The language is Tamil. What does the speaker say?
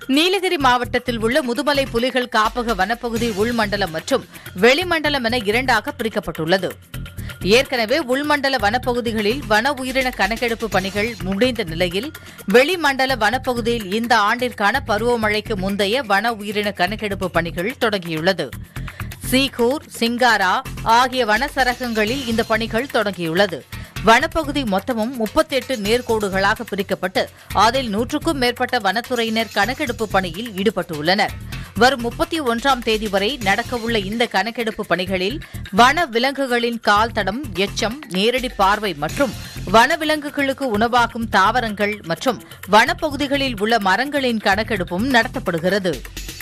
நீலகிரி மாவட்டத்தில் உள்ள முதுமலை புலிகள் காப்பக வனப்பகுதி உள்மண்டலம் மற்றும் வெளிமண்டலம் என இரண்டாக பிரிக்கப்பட்டுள்ளது ஏற்கனவே உள்மண்டல வனப்பகுதிகளில் வன உயிரின கணக்கெடுப்பு பணிகள் முடிந்த நிலையில் வெளிமண்டல வனப்பகுதியில் இந்த ஆண்டிற்கான பருவமழைக்கு முந்தைய வன உயிரின கணக்கெடுப்பு பணிகள் தொடங்கியுள்ளது சீகூர் சிங்காரா ஆகிய வனசரகங்களில் இந்த பணிகள் தொடங்கியுள்ளது வனப்பகுதி மொத்தமும் முப்பத்தெட்டு நேர்கோடுகளாக பிரிக்கப்பட்டு அதில் நூற்றுக்கும் மேற்பட்ட வனத்துறையினர் கணக்கெடுப்பு பணியில் ஈடுபட்டுள்ளனர் வரும் முப்பத்தி ஒன்றாம் தேதி வரை நடக்கவுள்ள இந்த கணக்கெடுப்பு பணிகளில் வன விலங்குகளின் கால் தடம் எச்சம் நேரடி பார்வை மற்றும் வனவிலங்குகளுக்கு உணவாகும் தாவரங்கள் மற்றும் வனப்பகுதிகளில் உள்ள மரங்களின் கணக்கெடுப்பும் நடத்தப்படுகிறது